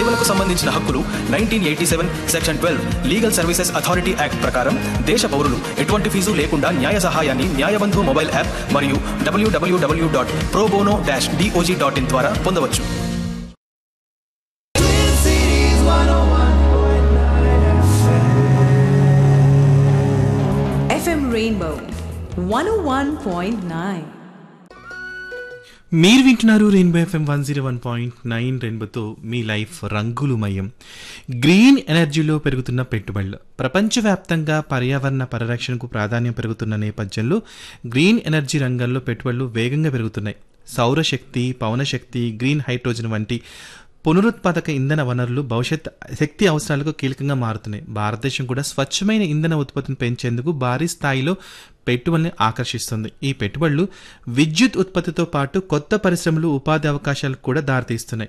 సేవలకు సంబంధించిన హక్కులు nineteen eighty seven section twelve legal services authority act ప్రకారం దేశ పౌరులు ఎటువంటి ఫీజు లేకుండా న్యాయ సహాయాన్ని న్యాయబంధు మొబైల్ యాప్ మరియు WWW dot probono dash DOJ dot in ద్వారా పొందవచ్చు FM Rainbow 101.9. మీరు వింటున్నారు rainbow FM one zero one point nine రెయిన్బోతో మీ లైఫ్ రంగులుమయం గ్రీన్ ఎనర్జీలో పెరుగుతున్న పెట్టుబడులు ప్రపంచవ్యాప్తంగా పర్యావరణ పరిరక్షణకు ప్రాధాన్యం పెరుగుతున్న నేపథ్యంలో గ్రీన్ ఎనర్జీ రంగంలో పెట్టుబడులు వేగంగా పెరుగుతున్నాయి సౌరశక్తి పవనశక్తి గ్రీన్ హైడ్రోజన్ వంటి పునరుత్పాదక ఇంధన వనరులు భవిష్యత్ శక్తి అవసరాలకు కీలకంగా మారుతున్నాయి భారతదేశం కూడా స్వచ్ఛమైన ఇంధన ఉత్పత్తిని పెంచేందుకు భారీ స్థాయిలో పెట్టుబడుల్ని ఆకర్షిస్తుంది ఈ పెట్టుబడులు విద్యుత్ ఉత్పత్తితో పాటు కొత్త పరిశ్రమలు ఉపాధి అవకాశాలకు కూడా దారితీస్తున్నాయి